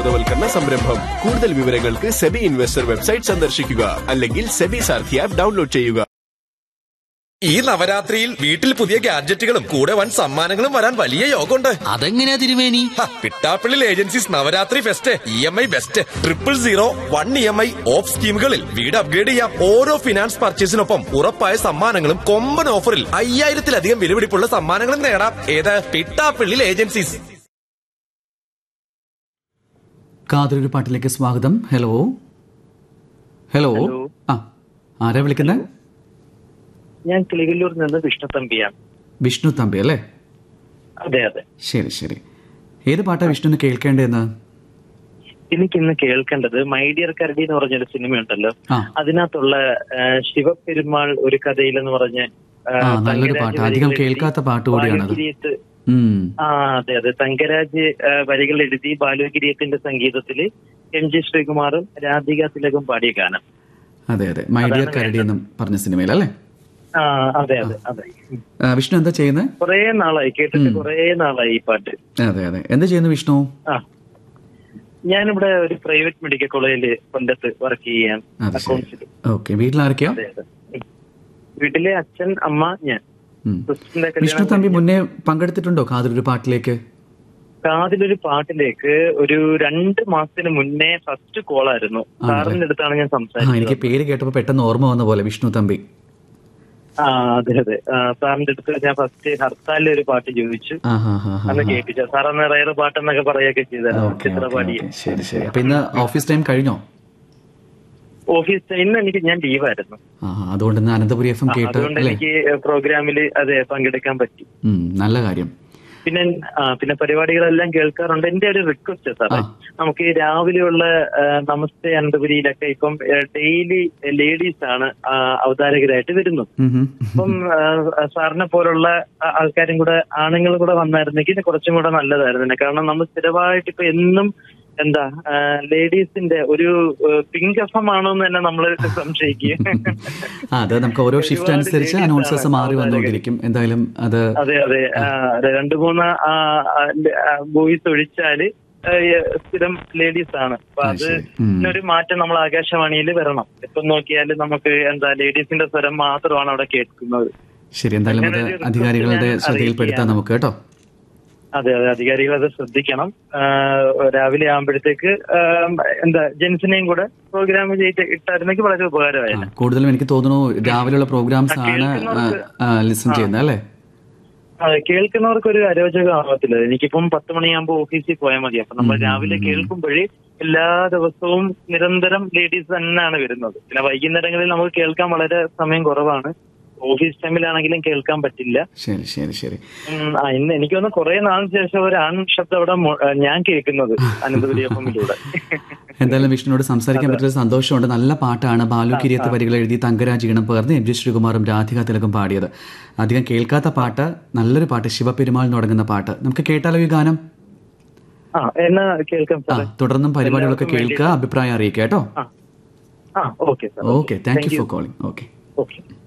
ബോധവൽക്കരണ സംരംഭം കൂടുതൽ വിവരങ്ങൾക്ക് സെബി ഇൻവെസ്റ്റർ വെബ്സൈറ്റ് സന്ദർശിക്കുക അല്ലെങ്കിൽ സെബി സാർഥി ആപ്പ് ഡൗൺലോഡ് ചെയ്യുക ഈ നവരാത്രിയിൽ വീട്ടിൽ പുതിയ ഗാഡ്ജറ്റുകളും കൂടെ വൻ സമ്മാനങ്ങളും വരാൻ വലിയ യോഗമുണ്ട് അതെങ്ങനെയാ തിരുമേനി ഹ, Pittappillil agencies Navaratri fest E M I best triple zero one E M I off സ്കീമുകളിൽ വീട് അപ്ഗ്രേഡ് ചെയ്യാം ഓരോ ഫിനാൻസ് പർച്ചേസിനൊപ്പം ഉറപ്പായ സമ്മാനങ്ങളും കൊമ്പൻ ഓഫറിൽ അയ്യായിരത്തിലധികം വിലപിടിപ്പുള്ള സമ്മാനങ്ങളും നേടാം ഏത് പിട്ടാപ്പിള്ളിൽ ഏജൻസീസ് കാതലൊരു പാട്ടിലേക്ക് സ്വാഗതം ഹലോ ഹലോ ആ ആരാ വിളിക്കുന്നത് ഞാൻ കിളികല്ലൂരിൽ നിന്ന് വിഷ്ണു തമ്പിയാണ് വിഷ്ണു തമ്പി അല്ലേ അതെ അതെ ശരി ശരി ഏത് പാട്ടാ വിഷ്ണുവിന് കേൾക്കേണ്ടതെന്ന് എനിക്ക് ഇന്ന് കേൾക്കേണ്ടത് മൈ ഡിയർ കരടി എന്ന് പറഞ്ഞൊരു സിനിമയുണ്ടല്ലോ ആ. അതിനകത്തുള്ള ആ, ശിവപെരുമാൾ ഒരു കഥയിൽ എന്ന് പറഞ്ഞ ആ, ആ നല്ലൊരു തങ്കരാജ് പാട്ട് അധികം വരികൾ കേൾക്കാത്ത പാട്ട് കൂടിയാണത് ബാലുകിരിയത്ത് ഉം ആ അതെ അതെ തങ്കരാജ് ആ, വരികൾ എഴുതി ബാലുകിരിയത്തിന്റെ സംഗീതത്തില് എം ജി ശ്രീകുമാറും രാധിക തിലകും പാടിയ ഗാനം അതെ അതെ മൈ ഡിയർ കരടി എന്നും പറഞ്ഞ സിനിമയിൽ അല്ലേ ആ അതെ അതെ അതെ ആ, വിഷ്ണു എന്താ ചെയ്യുന്നത് കുറേ നാളായി കേട്ടിട്ട് കുറേ നാളായി ഈ പാട്ട് അതെ അതെ എന്താ ചെയ്യുന്നു വിഷ്ണു ആ ഞാനിവിടെ ഒരു പ്രൈവറ്റ് മെഡിക്കൽ കോളേജിൽ കൊല്ലത്ത് വർക്ക് ചെയ്യാൻ അത് ശരി അക്കൗണ്ട്സിൽ ഓക്കെ വീട്ടിലാരൊക്കെയാ അതെ അതെ ഉം. വീട്ടിലെ അച്ഛൻ അമ്മ ഞാൻ ഉം. സിസ്റ്ററിന്റെ വിഷ്ണു കല്യാണം തമ്പി മുന്നേ പങ്കെടുത്തിട്ടുണ്ടോ കാതലൊരു പാട്ടിലേക്ക് കാതിലൊരു പാട്ടിലേക്ക് ഒരു രണ്ട് മാസത്തിന് മുന്നേ ഫസ്റ്റ് കോളായിരുന്നു സാറിന്റെ അടുത്താണ് ഞാൻ ആ സംസാരിച്ചത് എനിക്ക് പേര് കേട്ടപ്പോ പെട്ടെന്ന് ഓർമ്മ വന്ന പോലെ വിഷ്ണു തമ്പി ആ അതെ അതെ ആ, സാറിന്റെ അടുത്ത് ഞാൻ ഫസ്റ്റ് ഹർത്താലിൽ ഒരു പാട്ട് ചോദിച്ചു ആ ഹാ ഹാ ഹാ അന്ന് കേൾപ്പിച്ച സാർ അന്ന് റയറ് പാട്ടെന്നൊക്കെ പറയുകയൊക്കെ ചെയ്തായിരുന്നു ഓക്കെ ഓക്കെ ചിത്രപാടി ഓക്കെ ശരി ശരി അപ്പൊ ഇന്ന് ഓഫീസ് ടൈം കഴിഞ്ഞോ ഓഫീസ് ഇന്ന് എനിക്ക് ഞാൻ ലീവായിരുന്നു ആ അതുകൊണ്ട് ഇന്ന് അനന്തപുരി എഫ് എം ആ, കേട്ട് അതുകൊണ്ട് അല്ലേ എനിക്ക് പ്രോഗ്രാമിൽ അതെ പങ്കെടുക്കാൻ പറ്റി ഉം, നല്ല കാര്യം പിന്നെ ആ പിന്നെ പരിപാടികളെല്ലാം കേൾക്കാറുണ്ട് എന്റെ ഒരു റിക്വസ്റ്റ് സാറേ ആ. നമുക്ക് ഈ രാവിലെയുള്ള ആ, നമസ്തേ അനന്തപുരിയിലൊക്കെ ഇപ്പം ഡെയിലി ലേഡീസ് ആണ് ആ, അവതാരകരായിട്ട് വരുന്നത് ഉം, ഉം. അപ്പം ആ, സാറിനെ പോലുള്ള ആ- ആൾക്കാരും കൂടെ ആണുങ്ങൾ കൂടെ വന്നായിരുന്നെങ്കിൽ ഇത് കുറച്ചും കൂടെ നല്ലതായിരുന്നു കാരണം നമ്മൾ സ്ഥിരമായിട്ട് ഇപ്പൊ എന്നും എന്താ ലേഡീസിന്റെ ഒരു പിങ്ക് എഫ് ആണോ എന്ന് തന്നെ നമ്മൾ സംശയിക്കുക ആ അത് നമുക്ക് ഓരോ ഷിഫ്റ്റ് ഒരുപാട് അനുസരിച്ച് ladies അനൗൺസേഴ്സ് ആണ് മാറി വന്നുകൊണ്ടിരിക്കും എന്തായാലും അത് അതെ അതെ ആ, അതെ രണ്ടു മൂന്ന് ബോയ്സ് ഒഴിച്ചാല് ആ, ഈ സ്ഥിരം ലേഡീസ് ആണ് അപ്പൊ ആ, അത് ശരി. ഉം. ഒരു മാറ്റം നമ്മൾ ആകാശവാണിയിൽ വരണം ഇപ്പൊ നോക്കിയാൽ നമുക്ക് എന്താ ലേഡീസിന്റെ സ്വരം മാത്രമാണ് അവിടെ കേൾക്കുന്നത് ശരി എന്തായാലും അത് അങ്ങനെ ഒരു request അധികാരികളുടെ ഞാൻ ശ്രദ്ധയിൽപ്പെടുത്താം അറിയിക്കുകയാണ്. നമുക്ക് കേട്ടോ അതെ അതെ അധികാരികൾ അത് ശ്രദ്ധിക്കണം ആ, രാവിലെ ആകുമ്പോഴത്തേക്ക് ആ, എന്താ ജെൻസിനെയും കൂടെ പ്രോഗ്രാം ചെയ്ത് ഇട്ടായിരുന്നെങ്കിൽ വളരെ ആ, ഉപകാരമായിരുന്നു കൂടുതലും എനിക്ക് തോന്നുന്നു രാവിലെയുള്ള പ്രോഗ്രാംസ് ആ, ആണ് കേൾക്കുന്നവർക്ക് ലിസൺ ചെയ്യുന്നത് അല്ലേ അതെ കേൾക്കുന്നവർക്ക് ഒരു അരോചകമാവത്തില്ല എനിക്കിപ്പം പത്ത് മണിയാകുമ്പോൾ ഓഫീസിൽ പോയാൽ മതി അപ്പൊ നമ്മൾ ഉം, രാവിലെ ഉം. കേൾക്കുമ്പോഴേ എല്ലാ ദിവസവും നിരന്തരം ലേഡീസ് തന്നെയാണ് വരുന്നത് പിന്നെ വൈകുന്നേരങ്ങളിൽ നമുക്ക് കേൾക്കാൻ വളരെ സമയം കുറവാണ് ഓഫീസ് ടൈമിലാണെങ്കിലും കേൾക്കാൻ പറ്റില്ല ശരി ശരി ശരി ഉം, ആ, ഇന്ന് എനിക്ക് തോന്നുന്നു കുറെ നാളിന് ശേഷം ഒരു ആൺ ശബ്ദം അവിടെ മൊ- ആ, ഞാൻ കേൾക്കുന്നത് അനന്തപുരി എഫമിലൂടെ എന്തായാലും വിഷ്ണുവിനോട് സംസാരിക്കാൻ പറ്റിയ സന്തോഷമുണ്ട് നല്ല പാട്ടാണ് ബാലു കിരിയത്ത് വരികൾ എഴുതി തങ്കരാജ് ഈണം പകർന്ന് എം ജി ശ്രീകുമാറും രാധിക തിലകും പാടിയത് അധികം കേൾക്കാത്ത പാട്ട് നല്ലൊരു പാട്ട് ശിവപെരുമാൾ എന്ന് തുടങ്ങുന്ന പാട്ട് നമുക്ക് കേട്ടാലോ ഈ ഗാനം ആ എന്നാ കേൾക്കാം ആ സാറേ തുടർന്നും പരിപാടികളൊക്കെ എല്ലാവർക്കും കേൾക്കുക അഭിപ്രായം അറിയിക്കുക കേട്ടോ ആ ആ okay sir okay thank you for calling okay okay